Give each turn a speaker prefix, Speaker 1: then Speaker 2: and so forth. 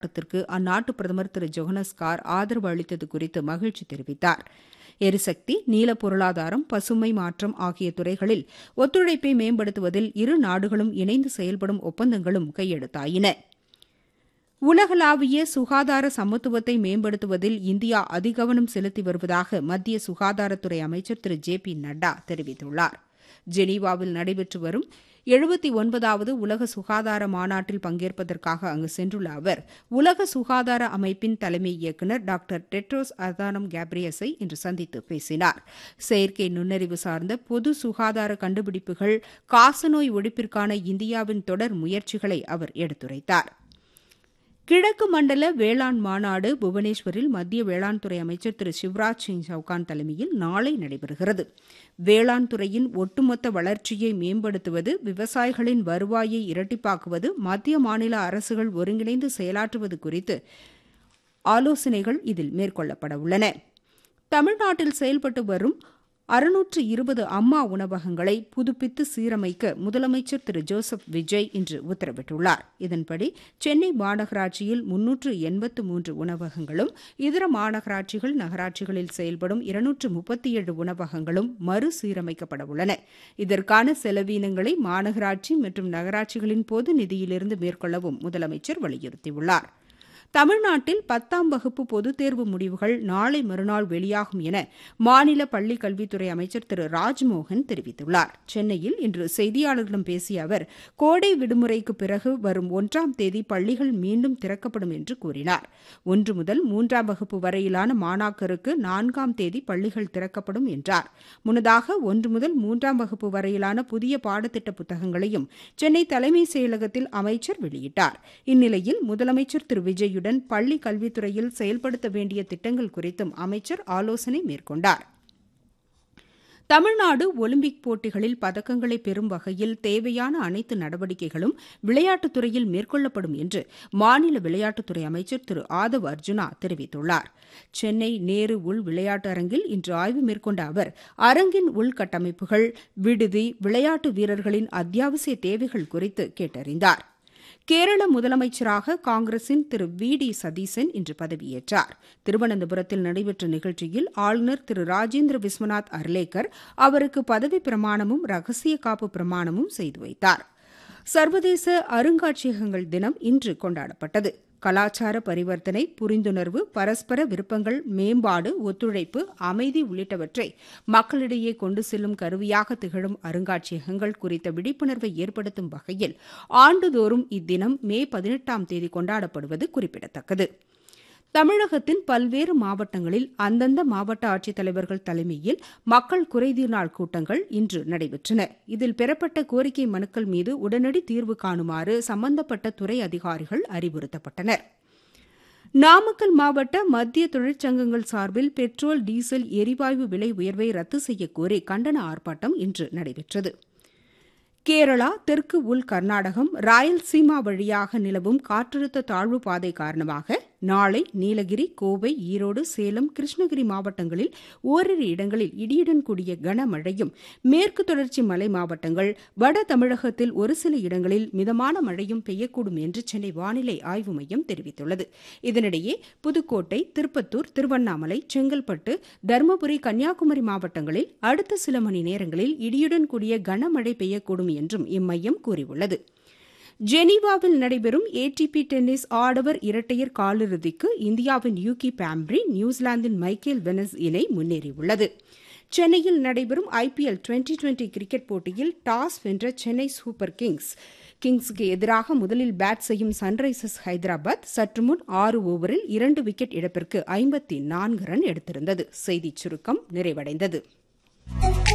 Speaker 1: திட்டத்திற்கு அந்நாட்டு பிரதமர் திரு ஜொஹனஸ்கார் ஆதரவு அளித்தது குறித்து மகிழ்ச்சி தெரிவித்தார் எரிசக்தி நீல பொருளாதாரம் பசுமை மாற்றம் ஆகிய துறைகளில் ஒத்துழைப்பை மேம்படுத்துவதில் இரு நாடுகளும் இணைந்து செயல்படும் ஒப்பந்தங்களும் கையெழுத்தாயின உலகளாவிய சுகாதார சமத்துவத்தை மேம்படுத்துவதில் இந்தியா அதிகவனம் செலுத்தி வருவதாக மத்திய சுகாதாரத்துறை அமைச்சர் திரு ஜே பி நட்டா தெரிவித்துள்ளார் ஜெனீவாவில் நடைபெற்று வரும் எழுபத்தி ஒன்பதாவது உலக சுகாதார மாநாட்டில் பங்கேற்பதற்காக அங்கு சென்றுள்ள அவர் உலக சுகாதார அமைப்பின் தலைமை இயக்குநர் டாக்டர் டெட்ரோஸ் அதானம் கேப்ரியஸை இன்று சந்தித்து பேசினார் செயற்கை நுண்ணறிவு சார்ந்த பொது சுகாதார கண்டுபிடிப்புகள் காசநோய் ஒழிப்பிற்கான இந்தியாவின் தொடர் முயற்சிகளை அவர் எடுத்துரைத்தார் கிழக்கு மண்டல வேளாண் மாநாடு புவனேஸ்வரில் மத்திய வேளாண் துறை அமைச்சர் திரு சிவராஜ் சிங் சவுகான் தலைமையில் நாளை நடைபெறுகிறது வேளாண் துறையின் ஒட்டுமொத்த வளர்ச்சியை மேம்படுத்துவது விவசாயிகளின் வருவாயை இரட்டிப்பாக்குவது மத்திய மாநில அரசுகள் ஒருங்கிணைந்து செயலாற்றுவது குறித்து ஆலோசனைகள் இதில் மேற்கொள்ளப்பட உள்ளன தமிழ்நாட்டில் செயல்பட்டு வரும் அறுநூற்று இருபது அம்மா உணவகங்களை புதுப்பித்து சீரமைக்க முதலமைச்சர் திரு ஜோசப் விஜய் இன்று உத்தரவிட்டுள்ளார் இதன்படி சென்னை மாநகராட்சியில் முன்னூற்று எண்பத்து மூன்று உணவகங்களும் இதர மாநகராட்சிகள் நகராட்சிகளில் செயல்படும் இருநூற்று முப்பத்தி ஏழு உணவகங்களும் மறுசீரமைக்கப்பட உள்ளன இதற்கான செலவீனங்களை மாநகராட்சி மற்றும் நகராட்சிகளின் பொது நிதியிலிருந்து மேற்கொள்ளவும் முதலமைச்சர் வலியுறுத்தியுள்ளார் தமிழ்நாட்டில் பத்தாம் வகுப்பு பொதுத் தேர்வு முடிவுகள் நாளை மறுநாள் வெளியாகும் என மாநில பள்ளிக் கல்வித்துறை அமைச்சர் திரு ராஜ்மோகன் தெரிவித்துள்ளார் சென்னையில் இன்று செய்தியாளர்களிடம் பேசிய அவர் கோடை விடுமுறைக்கு பிறகு வரும் ஒன்றாம் தேதி பள்ளிகள் மீண்டும் திறக்கப்படும் என்று கூறினார் ஒன்று முதல் மூன்றாம் வகுப்பு வரையிலான மாணாக்கருக்கு நான்காம் தேதி பள்ளிகள் திறக்கப்படும் என்றார் முன்னதாக ஒன்று முதல் மூன்றாம் வகுப்பு வரையிலான புதிய பாடத்திட்ட புத்தகங்களையும் சென்னை தலைமைச் செயலகத்தில் அமைச்சர் வெளியிட்டார் இந்நிலையில் முதலமைச்சர் திரு விஜய் உதவியுடன் பள்ளி கல்வித்துறையில் செயல்படுத்த வேண்டிய திட்டங்கள் குறித்தும் அமைச்சர் ஆலோசனை மேற்கொண்டார் தமிழ்நாடு ஒலிம்பிக் போட்டிகளில் பதக்கங்களை பெறும் வகையில் தேவையான அனைத்து நடவடிக்கைகளும் விளையாட்டுத்துறையில் மேற்கொள்ளப்படும் என்று மாநில விளையாட்டுத்துறை அமைச்சர் திரு ஆதவ் அர்ஜுனா தெரிவித்துள்ளார் சென்னை நேரு உள் விளையாட்டு அரங்கில் இன்று ஆய்வு மேற்கொண்ட அவர் அரங்கின் உள்கட்டமைப்புகள் விடுதி விளையாட்டு வீரர்களின் அத்தியாவசிய தேவைகள் குறித்து கேட்டறிந்தார் கேரள முதலமைச்சராக காங்கிரசின் திரு வி டி சதீசன் இன்று பதவியேற்றார் திருவனந்தபுரத்தில் நடைபெற்ற நிகழ்ச்சியில் ஆளுநர் திரு ராஜேந்திர விஸ்வநாத் அர்லேக்கர் அவருக்கு பதவி பிரமாணமும் ரகசிய காப்பு பிரமாணமும் செய்து வைத்தார் சர்வதேச அருங்காட்சியகங்கள் தினம் இன்று கொண்டாடப்பட்டது கலாச்சார பரிவர்த்தனை புரிந்துணர்வு பரஸ்பர விருப்பங்கள் மேம்பாடு ஒத்துழைப்பு அமைதி உள்ளிட்டவற்றை மக்களிடையே கொண்டு செல்லும் கருவியாக திகழும் அருங்காட்சியகங்கள் குறித்த விழிப்புணர்வை ஏற்படுத்தும் வகையில் ஆண்டுதோறும் இத்தினம் மே பதினெட்டாம் தேதி கொண்டாடப்படுவது குறிப்பிடத்தக்கது தமிழகத்தின் பல்வேறு மாவட்டங்களில் அந்தந்த மாவட்ட ஆட்சித்தலைவர்கள் தலைமையில் மக்கள் குறைதீர் நாள் கூட்டங்கள் இன்று நடைபெற்றன இதில் பெறப்பட்ட கோரிக்கை மனுக்கள் மீது உடனடி தீர்வு காணுமாறு சம்பந்தப்பட்ட துறை அதிகாரிகள் அறிவுறுத்தப்பட்டனர் நாமக்கல் மாவட்ட மத்திய தொழிற்சங்கங்கள் சார்பில் பெட்ரோல் டீசல் எரிவாயு விலை உயர்வை ரத்து செய்யக்கோரி கண்டன ஆர்ப்பாட்டம் இன்று நடைபெற்றது கேரளா தெற்கு உள் கர்நாடகம் ராயல்சீமா வழியாக நிலவும் காற்றழுத்த தாழ்வு பாதை காரணமாக நாளை நீலகிரி கோவை ஈரோடு சேலம் கிருஷ்ணகிரி மாவட்டங்களில் ஓரிரு இடங்களில் இடியுடன் கூடிய கனமழையும் மேற்கு தொடர்ச்சி மலை மாவட்டங்கள் வட தமிழகத்தில் ஒரு சில இடங்களில் மிதமான மழையும் பெய்யக்கூடும் என்று சென்னை வானிலை ஆய்வு மையம் தெரிவித்துள்ளது இதனிடையே புதுக்கோட்டை திருப்பத்தூர் திருவண்ணாமலை செங்கல்பட்டு தருமபுரி கன்னியாகுமரி மாவட்டங்களில் அடுத்த சில மணி நேரங்களில் இடியுடன் கூடிய கனமழை பெய்யக்கூடும் என்றும் இம்மையம் கூறியுள்ளது ஜெனீவாவில் நடைபெறும் ஏடிபி டென்னிஸ் ஆடவர் இரட்டையர் காலிறுதிக்கு இந்தியாவின் யூகி பாம்ப்ரி நியூசிலாந்தின் மைக்கேல் வெனஸ் இணை முன்னேறியுள்ளது சென்னையில் நடைபெறும் ஐபிஎல் டுவெண்டி டுவெண்டி கிரிக்கெட் போட்டியில் டாஸ் வென்ற சென்னை சூப்பர் கிங்ஸ் கிங்ஸுக்கு எதிராக முதலில் பேட் செய்யும் சன்ரைசர்ஸ் ஹைதராபாத் சற்று முன் ஆறு ஓவரில் இரண்டு விக்கெட் இழப்பிற்கு ஐம்பத்தி நான்கு ரன் எடுத்திருந்தது செய்திச் சுருக்கம் நிறைவடைந்தது